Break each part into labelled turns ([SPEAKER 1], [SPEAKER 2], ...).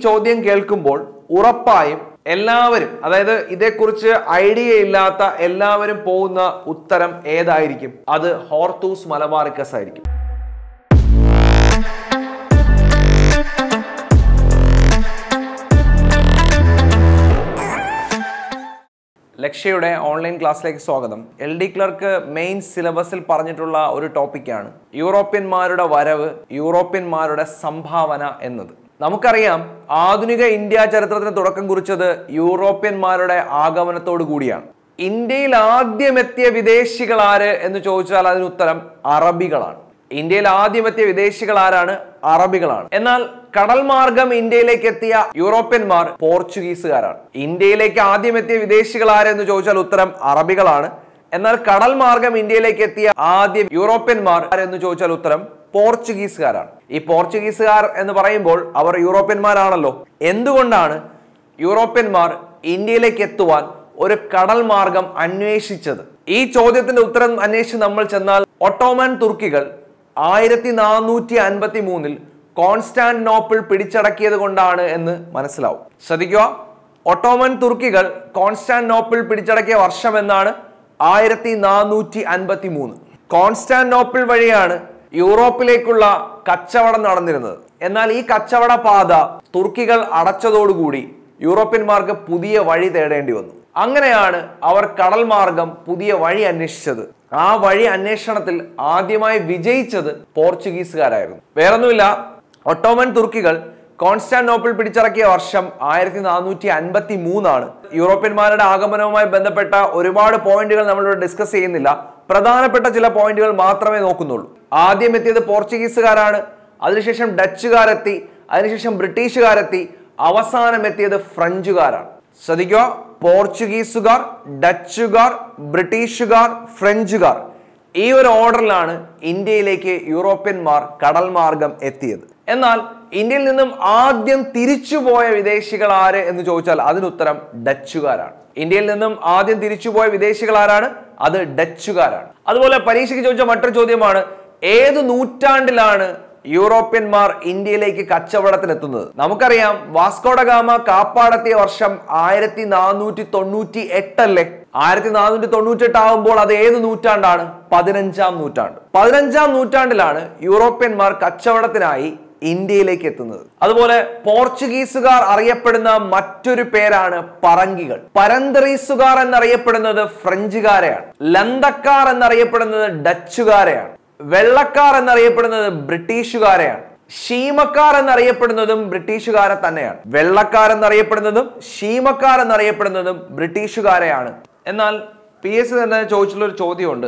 [SPEAKER 1] ചോദ്യം കേൾക്കുമ്പോൾ ഉറപ്പായും എല്ലാവരും അതായത് ഇതേക്കുറിച്ച് ഐഡിയ ഇല്ലാത്ത എല്ലാവരും പോകുന്ന ഉത്തരം ഏതായിരിക്കും അത് ഹോർത്തൂസ് മലബാറിക്കസ് ആയിരിക്കും ലക്ഷ്യയുടെ ഓൺലൈൻ ക്ലാസ്സിലേക്ക് സ്വാഗതം എൽ ഡി ക്ലർക്ക് മെയിൻ സിലബസിൽ പറഞ്ഞിട്ടുള്ള ഒരു ടോപ്പിക്കാണ് യൂറോപ്യന്മാരുടെ വരവ് യൂറോപ്യന്മാരുടെ സംഭാവന എന്നത് നമുക്കറിയാം ആധുനിക ഇന്ത്യ ചരിത്രത്തിന് തുടക്കം കുറിച്ചത് യൂറോപ്യന്മാരുടെ ആഗമനത്തോടു കൂടിയാണ് ഇന്ത്യയിൽ ആദ്യം എത്തിയ വിദേശികൾ ആര് എന്ന് ചോദിച്ചാൽ അതിന് ഉത്തരം അറബികളാണ് ഇന്ത്യയിൽ ആദ്യം എത്തിയ വിദേശികൾ ആരാണ് അറബികളാണ് എന്നാൽ കടൽ മാർഗം ഇന്ത്യയിലേക്ക് എത്തിയ യൂറോപ്യന്മാർ പോർച്ചുഗീസുകാരാണ് ഇന്ത്യയിലേക്ക് ആദ്യം എത്തിയ വിദേശികൾ ആരെന്ന് ചോദിച്ചാൽ ഉത്തരം അറബികളാണ് എന്നാൽ കടൽ മാർഗം ഇന്ത്യയിലേക്ക് എത്തിയ ആദ്യം യൂറോപ്യന്മാർ ആരെന്ന് ചോദിച്ചാൽ ഉത്തരം പോർച്ചുഗീസുകാരാണ് ഈ പോർച്ചുഗീസുകാർ എന്ന് പറയുമ്പോൾ അവർ യൂറോപ്യന്മാരാണല്ലോ എന്തുകൊണ്ടാണ് യൂറോപ്യന്മാർ ഇന്ത്യയിലേക്ക് എത്തുവാൻ ഒരു കടൽ മാർഗം അന്വേഷിച്ചത് ഈ ചോദ്യത്തിന്റെ ഉത്തരം അന്വേഷിച്ച് നമ്മൾ ചെന്നാൽ ഒട്ടോമൻ തുർക്കികൾ ആയിരത്തി നാനൂറ്റി അൻപത്തി മൂന്നിൽ കോൺസ്റ്റാന്റിനോപ്പിൾ പിടിച്ചടക്കിയത് കൊണ്ടാണ് എന്ന് മനസ്സിലാവും ശ്രദ്ധിക്കുക ഒട്ടോമൻ തുർക്കികൾ കോൺസ്റ്റാന്റിനോപ്പിൾ പിടിച്ചടക്കിയ വർഷം എന്നാണ് ആയിരത്തി നാനൂറ്റി അൻപത്തി മൂന്ന് കോൺസ്റ്റാന്റിനോപ്പിൾ വഴിയാണ് യൂറോപ്പിലേക്കുള്ള കച്ചവടം നടന്നിരുന്നത് എന്നാൽ ഈ കച്ചവട പാത തുർക്കികൾ അടച്ചതോടുകൂടി യൂറോപ്യന്മാർക്ക് പുതിയ വഴി തേടേണ്ടി വന്നു അങ്ങനെയാണ് അവർ കടൽ മാർഗം പുതിയ വഴി അന്വേഷിച്ചത് ആ വഴി അന്വേഷണത്തിൽ ആദ്യമായി വിജയിച്ചത് പോർച്ചുഗീസുകാരായിരുന്നു വേറൊന്നുമില്ല ഒട്ടോമൻ തുർക്കികൾ കോൺസ്റ്റാന്റിനോപ്പിൾ പിടിച്ചിറക്കിയ വർഷം ആയിരത്തി നാനൂറ്റി അൻപത്തി മൂന്നാണ് യൂറോപ്യന്മാരുടെ ആഗമനവുമായി ബന്ധപ്പെട്ട ഒരുപാട് പോയിന്റുകൾ നമ്മളിവിടെ ഡിസ്കസ് ചെയ്യുന്നില്ല പ്രധാനപ്പെട്ട ചില പോയിന്റുകൾ മാത്രമേ നോക്കുന്നുള്ളൂ ആദ്യം എത്തിയത് പോർച്ചുഗീസുകാരാണ് അതിനുശേഷം ഡച്ചുകാരെത്തി അതിനുശേഷം ബ്രിട്ടീഷുകാരെത്തി അവസാനം എത്തിയത് ഫ്രഞ്ചുകാരാണ് ശ്രദ്ധിക്കുക പോർച്ചുഗീസുകാർ ഡച്ചുകാർ ബ്രിട്ടീഷുകാർ ഫ്രഞ്ചുകാർ ഈ ഒരു ഓർഡറിലാണ് ഇന്ത്യയിലേക്ക് യൂറോപ്യന്മാർ കടൽ മാർഗം എത്തിയത് എന്നാൽ ഇന്ത്യയിൽ നിന്നും ആദ്യം തിരിച്ചുപോയ വിദേശികൾ ആര് എന്ന് ചോദിച്ചാൽ അതിനുത്തരം ഡച്ചുകാരാണ് ഇന്ത്യയിൽ നിന്നും ആദ്യം തിരിച്ചുപോയ വിദേശികൾ ആരാണ് അത് ഡച്ചുകാരാണ് അതുപോലെ പരീക്ഷയ്ക്ക് ചോദിച്ച മറ്റൊരു ചോദ്യമാണ് ഏത് നൂറ്റാണ്ടിലാണ് യൂറോപ്യന്മാർ ഇന്ത്യയിലേക്ക് കച്ചവടത്തിനെത്തുന്നത് നമുക്കറിയാം വാസ്കോഡഗാമ കാപ്പാടെത്തിയ വർഷം ആയിരത്തി നാനൂറ്റി തൊണ്ണൂറ്റി എട്ടല്ലേ ആയിരത്തി നാനൂറ്റി തൊണ്ണൂറ്റി എട്ട് ആകുമ്പോൾ അത് ഏത് നൂറ്റാണ്ടാണ് പതിനഞ്ചാം നൂറ്റാണ്ട് പതിനഞ്ചാം നൂറ്റാണ്ടിലാണ് യൂറോപ്യന്മാർ കച്ചവടത്തിനായി ഇന്ത്യയിലേക്ക് എത്തുന്നത് അതുപോലെ പോർച്ചുഗീസുകാർ അറിയപ്പെടുന്ന മറ്റൊരു പേരാണ് പറങ്കികൾ പരന്തറീസുകാർ എന്നറിയപ്പെടുന്നത് ഫ്രഞ്ചുകാരെയാണ് ലന്തക്കാർ എന്നറിയപ്പെടുന്നത് ഡച്ചുകാരെയാണ് വെള്ളക്കാർ എന്നറിയപ്പെടുന്നത് ബ്രിട്ടീഷുകാരെയാണ് ഷീമക്കാർ എന്നറിയപ്പെടുന്നതും ബ്രിട്ടീഷുകാരെ തന്നെയാണ് വെള്ളക്കാർ എന്നറിയപ്പെടുന്നതും ഷീമക്കാർ എന്നറിയപ്പെടുന്നതും ബ്രിട്ടീഷുകാരെയാണ് എന്നാൽ പി എസ് സി തന്നെ ചോദിച്ചിട്ടുള്ള ഒരു ചോദ്യമുണ്ട്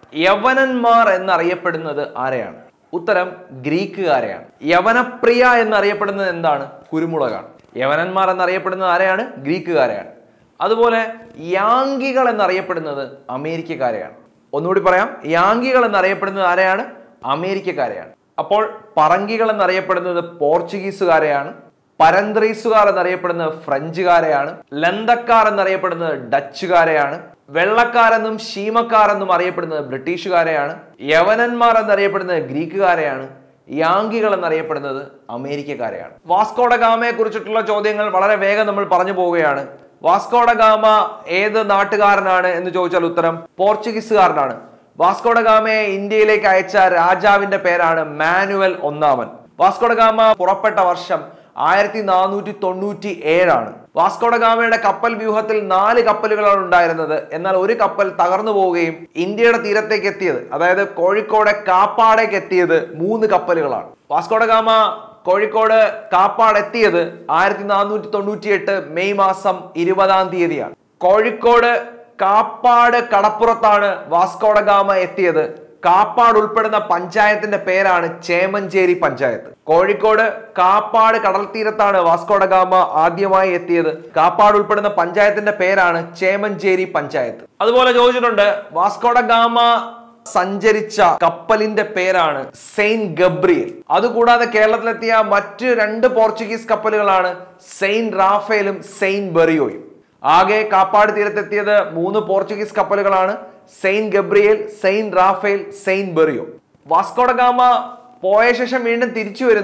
[SPEAKER 1] യവനന്മാർ എന്നറിയപ്പെടുന്നത് ആരെയാണ് ഉത്തരം ഗ്രീക്കുകാരെയാണ് യവനപ്രിയ എന്നറിയപ്പെടുന്നത് എന്താണ് കുരുമുളകാണ് യവനന്മാർ എന്നറിയപ്പെടുന്നത് ആരെയാണ് ഗ്രീക്കുകാരെയാണ് അതുപോലെ യാങ്കികൾ എന്നറിയപ്പെടുന്നത് അമേരിക്കക്കാരെയാണ് ഒന്നുകൂടി പറയാം യാങ്കികൾ എന്നറിയപ്പെടുന്നത് ആരെയാണ് അമേരിക്കക്കാരെയാണ് അപ്പോൾ പറങ്കികൾ എന്നറിയപ്പെടുന്നത് പോർച്ചുഗീസുകാരെയാണ് പരന്ത്രീസുകാർ എന്നറിയപ്പെടുന്നത് ഫ്രഞ്ചുകാരെയാണ് ലന്തക്കാർ എന്നറിയപ്പെടുന്നത് ഡച്ചുകാരെയാണ് വെള്ളക്കാരെന്നും ഷീമക്കാരെന്നും അറിയപ്പെടുന്നത് ബ്രിട്ടീഷുകാരെയാണ് യവനന്മാർ എന്നറിയപ്പെടുന്നത് ഗ്രീക്കുകാരെയാണ് യാങ്കികൾ എന്നറിയപ്പെടുന്നത് അമേരിക്കക്കാരെയാണ് വാസ്കോഡ ഗാമയെ കുറിച്ചിട്ടുള്ള ചോദ്യങ്ങൾ വളരെ വേഗം നമ്മൾ പറഞ്ഞു പോവുകയാണ് വാസ്കോഡ ഗാമ ഏത് നാട്ടുകാരനാണ് എന്ന് ചോദിച്ചാൽ ഉത്തരം പോർച്ചുഗീസുകാരനാണ് വാസ്കോഡ ഗാമയെ ഇന്ത്യയിലേക്ക് അയച്ച രാജാവിന്റെ പേരാണ് മാനുവൽ ഒന്നാമൻ വാസ്കോഡ ഗാമ പുറപ്പെട്ട വർഷം ആയിരത്തി നാനൂറ്റി തൊണ്ണൂറ്റി ഏഴാണ് വാസ്കോഡ ഗാമയുടെ കപ്പൽ വ്യൂഹത്തിൽ നാല് കപ്പലുകളാണ് ഉണ്ടായിരുന്നത് എന്നാൽ ഒരു കപ്പൽ തകർന്നു പോവുകയും ഇന്ത്യയുടെ തീരത്തേക്ക് എത്തിയത് അതായത് കോഴിക്കോട് കാപ്പാടേക്ക് എത്തിയത് മൂന്ന് കപ്പലുകളാണ് വാസ്കോഡ ഗാമ കോഴിക്കോട് കാപ്പാട് എത്തിയത് ആയിരത്തി നാനൂറ്റി തൊണ്ണൂറ്റി എട്ട് മെയ് മാസം ഇരുപതാം തീയതിയാണ് കോഴിക്കോട് കാപ്പാട് കടപ്പുറത്താണ് വാസ്കോഡ ഗാമ എത്തിയത് കാപ്പാട് ഉൾപ്പെടുന്ന പഞ്ചായത്തിന്റെ പേരാണ് ചേമഞ്ചേരി പഞ്ചായത്ത് കോഴിക്കോട് കാപ്പാട് കടൽ തീരത്താണ് വാസ്കോഡ ഗാമ ആദ്യമായി എത്തിയത് കാപ്പാട് ഉൾപ്പെടുന്ന പഞ്ചായത്തിന്റെ പേരാണ് ചേമഞ്ചേരി പഞ്ചായത്ത് അതുപോലെ ചോദിച്ചിട്ടുണ്ട് വാസ്കോഡ ഗാമ സഞ്ചരിച്ച കപ്പലിന്റെ പേരാണ് സെയിന്റ് ഗബ്രിയൽ അതുകൂടാതെ കേരളത്തിലെത്തിയ മറ്റ് രണ്ട് പോർച്ചുഗീസ് കപ്പലുകളാണ് സെയിന്റ് റാഫേലും സെയിന്റ് ബെറിയോയും ആകെ കാപ്പാട് തീരത്തെത്തിയത് മൂന്ന് പോർച്ചുഗീസ് കപ്പലുകളാണ് Saint Gabriel Saint Raphael Saint Berrio Vasco da Gama പോയ ശേഷം വീണ്ടും തിരിച്ചു വരുന്നു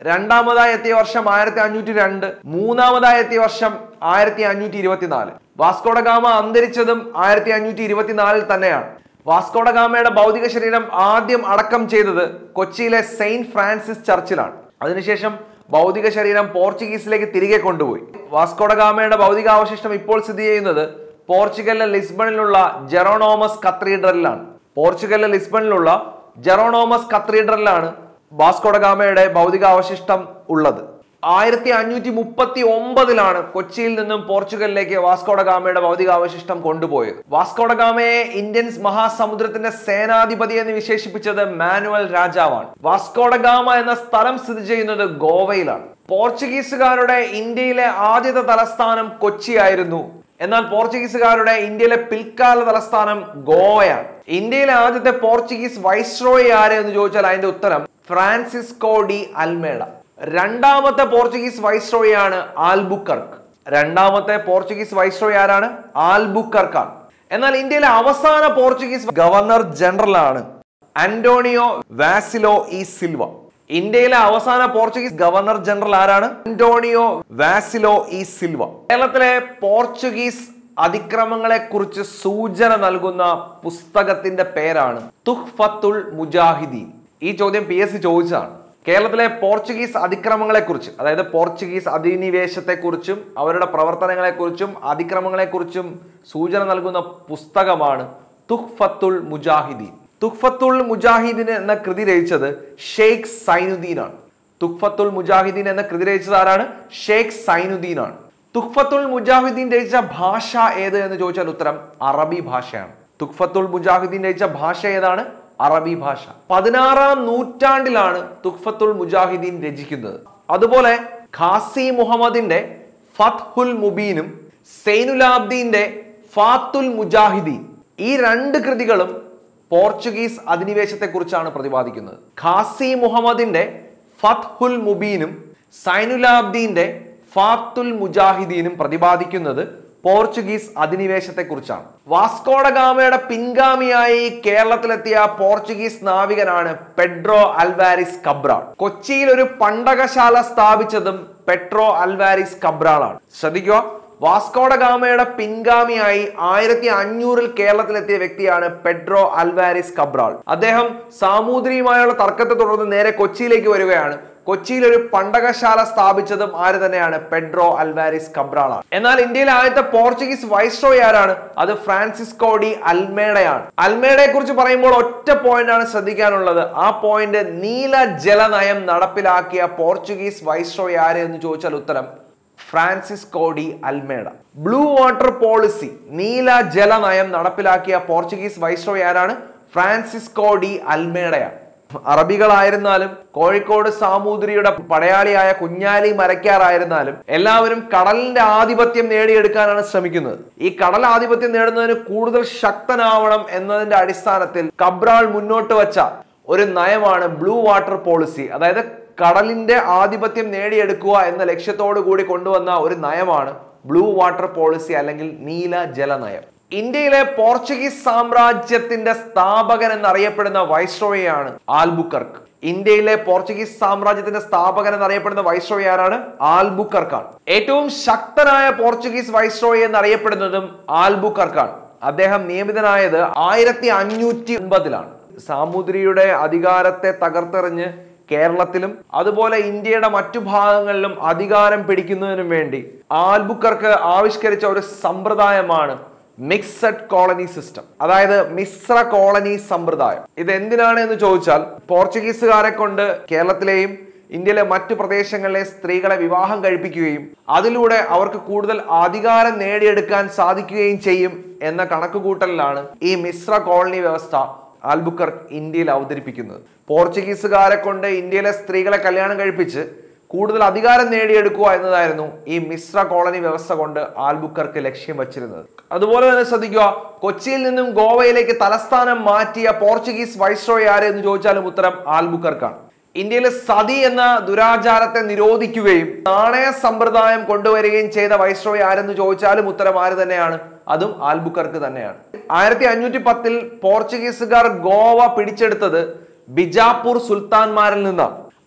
[SPEAKER 1] രണ്ടാമതായി എത്തിയ വർഷം ആയിരത്തി അഞ്ഞൂറ്റി രണ്ട് മൂന്നാമതായി എത്തിയ വർഷം ആയിരത്തി അഞ്ഞൂറ്റി ഇരുപത്തിനാല് വാസ്കോഡഗാമ അന്തരിച്ചതും ആയിരത്തി അഞ്ഞൂറ്റി ഇരുപത്തിനാലിൽ തന്നെയാണ് വാസ്കോഡഗാമയുടെ ഭൗതിക ശരീരം ആദ്യം അടക്കം ചെയ്തത് കൊച്ചിയിലെ സെയിന്റ് ഫ്രാൻസിസ് ചർച്ചിലാണ് അതിനുശേഷം ഭൗതിക ശരീരം പോർച്ചുഗീസിലേക്ക് തിരികെ കൊണ്ടുപോയി വാസ്കോഡഗാമയുടെ ഭൗതികാവശിഷ്ടം ഇപ്പോൾ സ്ഥിതി ചെയ്യുന്നത് പോർച്ചുഗലിലെ ലിസ്ബണിലുള്ള ജെറോണോമസ് കത്തീഡ്രലിലാണ് പോർച്ചുഗലിലെ ലിസ്ബണിലുള്ള ജെറോണോമസ് കത്തീഡ്രലിലാണ് വാസ്കോഡഗാമയുടെ ഭൗതികാവശിഷ്ടം ഉള്ളത് ആയിരത്തി അഞ്ഞൂറ്റി മുപ്പത്തി ഒമ്പതിലാണ് കൊച്ചിയിൽ നിന്നും പോർച്ചുഗലിലേക്ക് വാസ്കോഡഗാമയുടെ ഭൗതികാവശിഷ്ടം കൊണ്ടുപോയത് വാസ്കോഡഗാമയെ ഇന്ത്യൻ മഹാസമുദ്രത്തിന്റെ സേനാധിപതി എന്ന് വിശേഷിപ്പിച്ചത് മാനുവൽ രാജാവാണ് വാസ്കോഡഗാമ എന്ന സ്ഥലം സ്ഥിതി ചെയ്യുന്നത് ഗോവയിലാണ് പോർച്ചുഗീസുകാരുടെ ഇന്ത്യയിലെ ആദ്യത്തെ തലസ്ഥാനം കൊച്ചിയായിരുന്നു എന്നാൽ പോർച്ചുഗീസുകാരുടെ ഇന്ത്യയിലെ പിൽക്കാല തലസ്ഥാനം ഗോവയാണ് ഇന്ത്യയിലെ ആദ്യത്തെ പോർച്ചുഗീസ് വൈസ്രോയി ആര് എന്ന് ചോദിച്ചാൽ അതിന്റെ ഉത്തരം ഫ്രാൻസിസ്കോ ഡി അൽമേഡ രണ്ടാമത്തെ പോർച്ചുഗീസ് വൈസ്രോയി ആണ് ആൽബുക്കർക്ക് രണ്ടാമത്തെ പോർച്ചുഗീസ് വൈസ്രോയി ആരാണ് ആൽബുക്കർക്കാണ് എന്നാൽ ഇന്ത്യയിലെ അവസാന പോർച്ചുഗീസ് ഗവർണർ ജനറൽ ആണ് അന്റോണിയോ വാസിലോ ഇ സിൽവ ഇന്ത്യയിലെ അവസാന പോർച്ചുഗീസ് ഗവർണർ ജനറൽ ആരാണ് അന്റോണിയോ വാസിലോ ഇ സിൽവ കേരളത്തിലെ പോർച്ചുഗീസ് അതിക്രമങ്ങളെ കുറിച്ച് സൂചന നൽകുന്ന പുസ്തകത്തിന്റെ പേരാണ് തുഹ്ഫത്തുൽ മുജാഹിദീൻ ഈ ചോദ്യം പി എസ് സി ചോദിച്ചതാണ് കേരളത്തിലെ പോർച്ചുഗീസ് അതിക്രമങ്ങളെക്കുറിച്ച് അതായത് പോർച്ചുഗീസ് അധിനിവേശത്തെക്കുറിച്ചും അവരുടെ പ്രവർത്തനങ്ങളെക്കുറിച്ചും അതിക്രമങ്ങളെക്കുറിച്ചും സൂചന നൽകുന്ന പുസ്തകമാണ് തുഹ്ഫത്തുൽ മുജാഹിദീൻ തുഹ്ഫത്തുൽ മുജാഹിദീൻ എന്ന കൃതി രചിച്ചത് ഷെയ്ഖ് സൈനുദ്ദീനാണ് തുഹ്ഫത്തുൽ മുജാഹിദീൻ എന്ന കൃതി രചിച്ചത് ആരാണ് ഷെയ്ഖ് സൈനുദ്ദീനാണ് തുഹ്ഫത്തുൽ മുജാഹിദീൻ രചിച്ച ഭാഷ ഏത് എന്ന് ചോദിച്ചാൽ ഉത്തരം അറബി ഭാഷയാണ് തുഹ്ഫത്തുൽ മുജാഹിദീൻ രചിച്ച ഭാഷ ഏതാണ് അറബി ഭാഷ പതിനാറാം നൂറ്റാണ്ടിലാണ് തുഹ്ഫത്തുൽ മുജാഹിദീൻ രചിക്കുന്നത് അതുപോലെ ഖാസി മുഹമ്മദിന്റെ ഫത്ഹുൽ മുബീനും സൈനുലാബ്ദീന്റെ ഫാത്തുൽ മുജാഹിദീൻ ഈ രണ്ട് കൃതികളും പോർച്ചുഗീസ് അധിനിവേശത്തെക്കുറിച്ചാണ് പ്രതിപാദിക്കുന്നത് ഖാസി മുഹമ്മദിന്റെ ഫത്ഹുൽ മുബീനും സൈനുലാബ്ദീന്റെ ഫാത്തുൽ മുജാഹിദീനും പ്രതിപാദിക്കുന്നത് പോർച്ചുഗീസ് അധിനിവേശത്തെക്കുറിച്ചാണ് വാസ്കോഡഗാമയുടെ പിൻഗാമിയായി കേരളത്തിലെത്തിയ പോർച്ചുഗീസ് നാവികനാണ് പെഡ്രോ അൽവാരിസ് കബ്രാൾ കൊച്ചിയിൽ ഒരു പണ്ടകശാല സ്ഥാപിച്ചതും പെട്രോ അൽവാരിസ് കബ്രാളാണ് ശ്രദ്ധിക്കുക വാസ്കോഡഗാമയുടെ പിൻഗാമിയായി ആയിരത്തി അഞ്ഞൂറിൽ കേരളത്തിലെത്തിയ വ്യക്തിയാണ് പെഡ്രോ അൽവാരിസ് കബ്രാൾ അദ്ദേഹം സാമൂതിരിയുമായുള്ള തർക്കത്തെ തുടർന്ന് നേരെ കൊച്ചിയിലേക്ക് വരികയാണ് കൊച്ചിയിൽ ഒരു പണ്ടകശാല സ്ഥാപിച്ചതും ആര് തന്നെയാണ് പെഡ്രോ അൽവാരിസ് കബ്രാളാണ് എന്നാൽ ഇന്ത്യയിലെ ആദ്യത്തെ പോർച്ചുഗീസ് വൈസ്രോയ് ആരാണ് അത് ഫ്രാൻസിസ്കോ ഡി അൽമേഡയാണ് അൽമേഡയെ കുറിച്ച് പറയുമ്പോൾ ഒറ്റ പോയിന്റ് ആണ് ശ്രദ്ധിക്കാനുള്ളത് ആ പോയിന്റ് നീല ജലനയം നടപ്പിലാക്കിയ പോർച്ചുഗീസ് വൈസ്രോയ് ആര് എന്ന് ചോദിച്ചാൽ ഉത്തരം Francisco de Almeida blue water policy നീല ജലനയം നടപ്പിലാക്കിയ പോർച്ചുഗീസ് വൈസ്രോയ് ആരാണ് ഫ്രാൻസിസ്കോ ഡി അൽമേഡയാണ് അറബികളായിരുന്നാലും കോഴിക്കോട് സാമൂതിരിയുടെ പടയാളിയായ കുഞ്ഞാലി മരക്കാറായിരുന്നാലും എല്ലാവരും കടലിന്റെ ആധിപത്യം നേടിയെടുക്കാനാണ് ശ്രമിക്കുന്നത് ഈ കടൽ ആധിപത്യം നേടുന്നതിന് കൂടുതൽ ശക്തനാവണം എന്നതിന്റെ അടിസ്ഥാനത്തിൽ കബ്രാൾ മുന്നോട്ട് വച്ച ഒരു നയമാണ് ബ്ലൂ വാട്ടർ പോളിസി അതായത് കടലിന്റെ ആധിപത്യം നേടിയെടുക്കുക എന്ന ലക്ഷ്യത്തോടു കൂടി കൊണ്ടുവന്ന ഒരു നയമാണ് ബ്ലൂ വാട്ടർ പോളിസി അല്ലെങ്കിൽ നീല ജല നയം ഇന്ത്യയിലെ പോർച്ചുഗീസ് സാമ്രാജ്യത്തിന്റെ സ്ഥാപകൻ എന്നറിയപ്പെടുന്ന വൈസ്രോയാണ് ആൽബുക്കർക്ക് ഇന്ത്യയിലെ പോർച്ചുഗീസ് സാമ്രാജ്യത്തിന്റെ സ്ഥാപകൻ എന്നറിയപ്പെടുന്ന വൈസ്രോയി ആരാണ് ആൽബുക്കർക്കാണ് ഏറ്റവും ശക്തനായ പോർച്ചുഗീസ് വൈസ്രോയി എന്നറിയപ്പെടുന്നതും ആൽബുക്കർക്കാണ് അദ്ദേഹം നിയമിതനായത് ആയിരത്തി അഞ്ഞൂറ്റി ഒൻപതിലാണ് സാമൂതിരിയുടെ അധികാരത്തെ തകർത്തെറിഞ്ഞ് കേരളത്തിലും അതുപോലെ ഇന്ത്യയുടെ മറ്റു ഭാഗങ്ങളിലും അധികാരം പിടിക്കുന്നതിനും വേണ്ടി ആൽബുക്കർക്ക് ആവിഷ്കരിച്ച ഒരു സമ്പ്രദായമാണ് മിക്സഡ് കോളനി സിസ്റ്റം അതായത് മിശ്ര കോളനി സമ്പ്രദായം ഇത് എന്തിനാണ് എന്ന് ചോദിച്ചാൽ പോർച്ചുഗീസുകാരെ കൊണ്ട് കേരളത്തിലെയും ഇന്ത്യയിലെ മറ്റു പ്രദേശങ്ങളിലെ സ്ത്രീകളെ വിവാഹം കഴിപ്പിക്കുകയും അതിലൂടെ അവർക്ക് കൂടുതൽ അധികാരം നേടിയെടുക്കാൻ സാധിക്കുകയും ചെയ്യും എന്ന കണക്കുകൂട്ടലിലാണ് ഈ മിശ്ര കോളനി വ്യവസ്ഥ ആൽബുക്കർക്ക് ഇന്ത്യയിൽ അവതരിപ്പിക്കുന്നത് പോർച്ചുഗീസുകാരെ കൊണ്ട് ഇന്ത്യയിലെ സ്ത്രീകളെ കല്യാണം കഴിപ്പിച്ച് കൂടുതൽ അധികാരം നേടിയെടുക്കുക എന്നതായിരുന്നു ഈ മിശ്ര കോളനി വ്യവസ്ഥ കൊണ്ട് ആൽബുക്കർക്ക് ലക്ഷ്യം വച്ചിരുന്നത് അതുപോലെ തന്നെ ശ്രദ്ധിക്കുക കൊച്ചിയിൽ നിന്നും ഗോവയിലേക്ക് തലസ്ഥാനം മാറ്റിയ പോർച്ചുഗീസ് വൈസ്രോയ് ആര് എന്ന് ചോദിച്ചാലും ഉത്തരം ആൽബുക്കർക്കാണ് ഇന്ത്യയിലെ സതി എന്ന ദുരാചാരത്തെ നിരോധിക്കുകയും നാണയ സമ്പ്രദായം കൊണ്ടുവരികയും ചെയ്ത വൈസ്രോയ് ആരെന്ന് ചോദിച്ചാലും ഉത്തരം ആര് തന്നെയാണ് അതും ആൽബുക്കർക്ക് തന്നെയാണ് ആയിരത്തി അഞ്ഞൂറ്റി പത്തിൽ പോർച്ചുഗീസുകാർ ഗോവ പിടിച്ചെടുത്തത് ബിജാപ്പൂർ സുൽത്താൻമാരിൽ നിന്നാണ്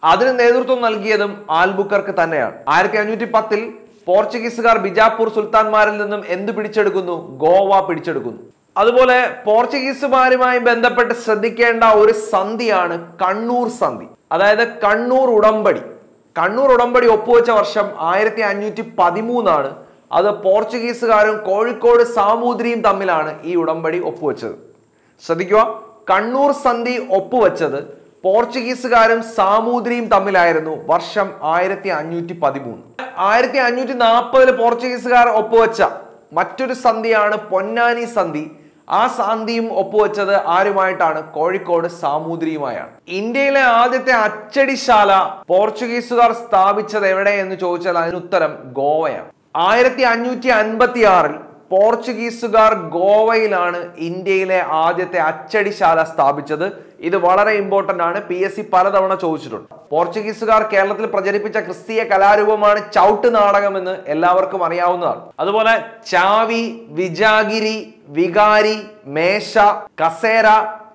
[SPEAKER 1] അതിന് നേതൃത്വം നൽകിയതും ആൽബുക്കർക്ക് തന്നെയാണ് ആയിരത്തി അഞ്ഞൂറ്റി പത്തിൽ പോർച്ചുഗീസുകാർ ബിജാപ്പൂർ സുൽത്താൻമാരിൽ നിന്നും എന്ത് പിടിച്ചെടുക്കുന്നു ഗോവ പിടിച്ചെടുക്കുന്നു അതുപോലെ പോർച്ചുഗീസുമാരുമായി ബന്ധപ്പെട്ട് ശ്രദ്ധിക്കേണ്ട ഒരു സന്ധിയാണ് കണ്ണൂർ സന്ധി അതായത് കണ്ണൂർ ഉടമ്പടി കണ്ണൂർ ഉടമ്പടി ഒപ്പുവെച്ച വർഷം ആയിരത്തി അഞ്ഞൂറ്റി പതിമൂന്നാണ് അത് പോർച്ചുഗീസുകാരും കോഴിക്കോട് സാമൂതിരിയും തമ്മിലാണ് ഈ ഉടമ്പടി ഒപ്പുവെച്ചത് ശ്രദ്ധിക്കുക കണ്ണൂർ സന്ധി ഒപ്പുവെച്ചത് പോർച്ചുഗീസുകാരും സാമൂതിരിയും തമ്മിലായിരുന്നു വർഷം ആയിരത്തി അഞ്ഞൂറ്റി പതിമൂന്ന് ആയിരത്തി അഞ്ഞൂറ്റി നാൽപ്പതിൽ പോർച്ചുഗീസുകാർ ഒപ്പുവെച്ച മറ്റൊരു സന്ധിയാണ് പൊന്നാനി സന്ധി ആ സന്ധിയും ഒപ്പുവെച്ചത് ആരുമായിട്ടാണ് കോഴിക്കോട് സാമൂതിരിയുമായാണ് ഇന്ത്യയിലെ ആദ്യത്തെ അച്ചടിശാല പോർച്ചുഗീസുകാർ സ്ഥാപിച്ചത് എവിടെ എന്ന് ചോദിച്ചാൽ അതിന് ഉത്തരം ഗോവയാണ് ആയിരത്തി അഞ്ഞൂറ്റി അൻപത്തി ആറിൽ പോർച്ചുഗീസുകാർ ഗോവയിലാണ് ഇന്ത്യയിലെ ആദ്യത്തെ അച്ചടിശാല സ്ഥാപിച്ചത് ഇത് വളരെ ഇമ്പോർട്ടന്റ് ആണ് പി എസ് സി പലതവണ ചോദിച്ചിട്ടുണ്ട് പോർച്ചുഗീസുകാർ കേരളത്തിൽ പ്രചരിപ്പിച്ച ക്രിസ്തീയ കലാരൂപമാണ് ചവിട്ട് നാടകം എന്ന് എല്ലാവർക്കും അറിയാവുന്നതാണ് അതുപോലെ ചാവി വിജാഗിരി വികാരി മേശ കസേര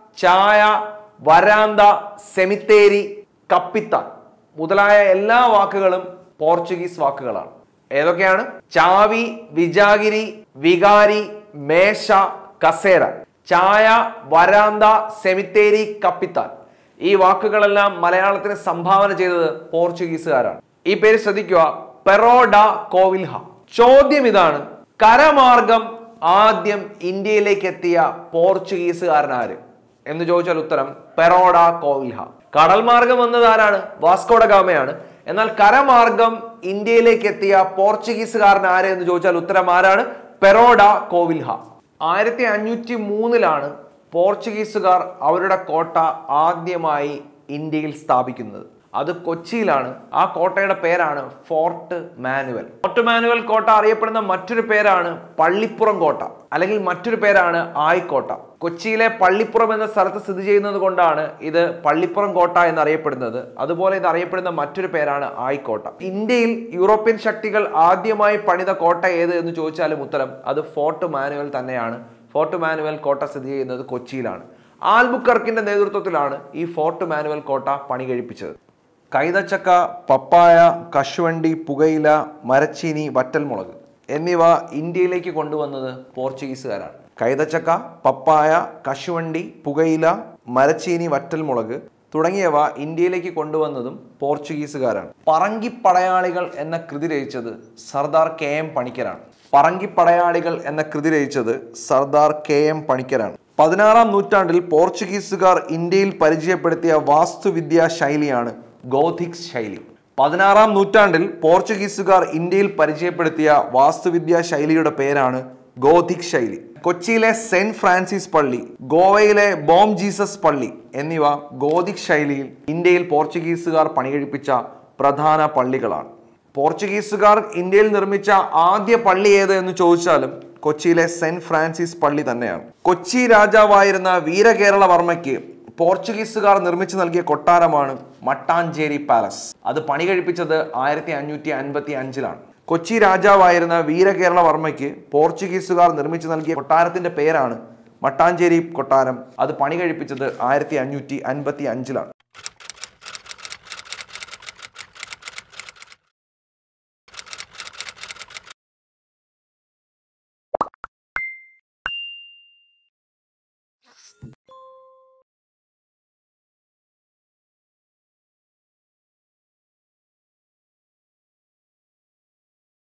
[SPEAKER 1] ചായ വരാന്ത സെമിത്തേരി കപ്പിത്താൻ മുതലായ എല്ലാ വാക്കുകളും പോർച്ചുഗീസ് വാക്കുകളാണ് ഏതൊക്കെയാണ് ചാവി വിജാഗിരി വികാരി മേശ കസേര ചായ വരാന്ത സെമിത്തേരി കപ്പിത്താൻ ഈ വാക്കുകളെല്ലാം മലയാളത്തിന് സംഭാവന ചെയ്തത് പോർച്ചുഗീസുകാരാണ് ഈ പേര് ശ്രദ്ധിക്കുക പെറോഡ കോവിൽഹ ചോദ്യം ഇതാണ് കരമാർഗം ആദ്യം ഇന്ത്യയിലേക്ക് എത്തിയ പോർച്ചുഗീസുകാരനാര് എന്ന് ചോദിച്ചാൽ ഉത്തരം പെറോഡ കോവിൽഹ കടൽ മാർഗം വന്നത് ആരാണ് വാസ്കോഡ ഗാമയാണ് എന്നാൽ കരമാർഗം ഇന്ത്യയിലേക്ക് എത്തിയ പോർച്ചുഗീസുകാരൻ ആര് എന്ന് ചോദിച്ചാൽ ഉത്തരം ആരാണ് പെറോഡ കോവിൽഹ ആയിരത്തി അഞ്ഞൂറ്റി മൂന്നിലാണ് പോർച്ചുഗീസുകാർ അവരുടെ കോട്ട ആദ്യമായി ഇന്ത്യയിൽ സ്ഥാപിക്കുന്നത് അത് കൊച്ചിയിലാണ് ആ കോട്ടയുടെ പേരാണ് ഫോർട്ട് മാനുവൽ ഫോർട്ട് മാനുവൽ കോട്ട അറിയപ്പെടുന്ന മറ്റൊരു പേരാണ് പള്ളിപ്പുറം കോട്ട അല്ലെങ്കിൽ മറ്റൊരു പേരാണ് ആയിക്കോട്ട കൊച്ചിയിലെ പള്ളിപ്പുറം എന്ന സ്ഥലത്ത് സ്ഥിതി ചെയ്യുന്നത് കൊണ്ടാണ് ഇത് പള്ളിപ്പുറം കോട്ട എന്നറിയപ്പെടുന്നത് അതുപോലെ ഇത് അറിയപ്പെടുന്ന മറ്റൊരു പേരാണ് ആയിക്കോട്ട ഇന്ത്യയിൽ യൂറോപ്യൻ ശക്തികൾ ആദ്യമായി പണിത കോട്ട ഏത് എന്ന് ചോദിച്ചാലും ഉത്തരം അത് ഫോർട്ട് മാനുവൽ തന്നെയാണ് ഫോർട്ട് മാനുവൽ കോട്ട സ്ഥിതി ചെയ്യുന്നത് കൊച്ചിയിലാണ് ആൽബുക്കർക്കിന്റെ നേതൃത്വത്തിലാണ് ഈ ഫോർട്ട് മാനുവൽ കോട്ട പണി കഴിപ്പിച്ചത് കൈതച്ചക്ക പപ്പായ കശുവണ്ടി പുകയില മരച്ചീനി വറ്റൽമുളക് എന്നിവ ഇന്ത്യയിലേക്ക് കൊണ്ടുവന്നത് പോർച്ചുഗീസുകാരാണ് കൈതച്ചക്ക പപ്പായ കശുവണ്ടി പുകയില മരച്ചീനി വറ്റൽമുളക് തുടങ്ങിയവ ഇന്ത്യയിലേക്ക് കൊണ്ടുവന്നതും പോർച്ചുഗീസുകാരാണ് പറങ്കിപ്പടയാളികൾ എന്ന കൃതി രചിച്ചത് സർദാർ കെ എം പണിക്കരാണ് പറങ്കിപ്പടയാളികൾ എന്ന കൃതി രചിച്ചത് സർദാർ കെ എം പണിക്കരാണ് പതിനാറാം നൂറ്റാണ്ടിൽ പോർച്ചുഗീസുകാർ ഇന്ത്യയിൽ പരിചയപ്പെടുത്തിയ വാസ്തുവിദ്യാ ശൈലിയാണ് ഗോഥിക് ശൈലി പതിനാറാം നൂറ്റാണ്ടിൽ പോർച്ചുഗീസുകാർ ഇന്ത്യയിൽ പരിചയപ്പെടുത്തിയ വാസ്തുവിദ്യാ ശൈലിയുടെ പേരാണ് ഗോഥിക് ശൈലി കൊച്ചിയിലെ സെന്റ് ഫ്രാൻസിസ് പള്ളി ഗോവയിലെ ബോം ജീസസ് പള്ളി എന്നിവ ഗോഥിക് ശൈലിയിൽ ഇന്ത്യയിൽ പോർച്ചുഗീസുകാർ പണികഴിപ്പിച്ച പ്രധാന പള്ളികളാണ് പോർച്ചുഗീസുകാർ ഇന്ത്യയിൽ നിർമ്മിച്ച ആദ്യ പള്ളി ഏത് എന്ന് ചോദിച്ചാലും കൊച്ചിയിലെ സെന്റ് ഫ്രാൻസിസ് പള്ളി തന്നെയാണ് കൊച്ചി രാജാവായിരുന്ന വീരകേരളവർമ്മയ്ക്ക് പോർച്ചുഗീസുകാർ നിർമ്മിച്ചു നൽകിയ കൊട്ടാരമാണ് മട്ടാഞ്ചേരി പാലസ് അത് പണി കഴിപ്പിച്ചത് ആയിരത്തി അഞ്ഞൂറ്റി അൻപത്തി അഞ്ചിലാണ് കൊച്ചി രാജാവായിരുന്ന വീരകേരളവർമ്മയ്ക്ക് പോർച്ചുഗീസുകാർ നിർമ്മിച്ചു നൽകിയ കൊട്ടാരത്തിന്റെ പേരാണ് മട്ടാഞ്ചേരി കൊട്ടാരം അത് പണി കഴിപ്പിച്ചത് ആയിരത്തി അഞ്ഞൂറ്റി അൻപത്തി അഞ്ചിലാണ്